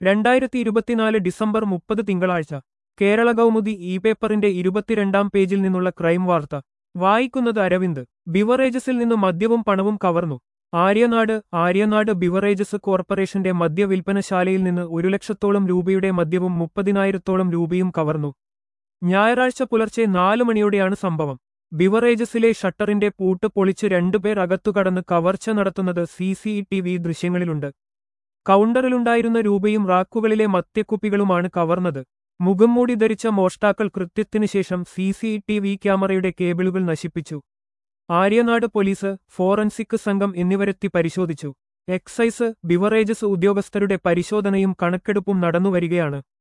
രണ്ടായിരത്തി ഇരുപത്തിനാല് ഡിസംബർ മുപ്പത് തിങ്കളാഴ്ച കേരള കൗമുദി ഇ പേപ്പറിന്റെ ഇരുപത്തിരണ്ടാം പേജിൽ നിന്നുള്ള ക്രൈം വാർത്ത വായിക്കുന്നത് അരവിന്ദ് ബിവറേജസിൽ നിന്ന് മദ്യവും പണവും കവർന്നു ആര്യനാട് ആര്യനാട് ബിവറേജസ് കോർപ്പറേഷന്റെ മദ്യവിൽപ്പനശാലയിൽ നിന്ന് ഒരു ലക്ഷത്തോളം രൂപയുടെ മദ്യവും മുപ്പതിനായിരത്തോളം രൂപയും കവർന്നു ഞായറാഴ്ച പുലർച്ചെ നാല് മണിയോടെയാണ് സംഭവം ബിവറേജസിലെ ഷട്ടറിന്റെ പൂട്ട് പൊളിച്ച് രണ്ടുപേർ അകത്തുകടന്ന് കവർച്ച നടത്തുന്നത് സി സി ടി വി ദൃശ്യങ്ങളിലുണ്ട് കൗണ്ടറിലുണ്ടായിരുന്ന രൂപയും റാക്കുകളിലെ മദ്യക്കുപ്പികളുമാണ് കവർന്നത് മുഖംമൂടി ധരിച്ച മോഷ്ടാക്കൾ കൃത്യത്തിനു ശേഷം സി സി ടി വി ക്യാമറയുടെ കേബിളുകൾ നശിപ്പിച്ചു ആര്യനാട് പോലീസ് ഫോറൻസിക് സംഘം എന്നിവരെത്തി പരിശോധിച്ചു എക്സൈസ് ബിവറേജസ് ഉദ്യോഗസ്ഥരുടെ പരിശോധനയും കണക്കെടുപ്പും നടന്നുവരികയാണ്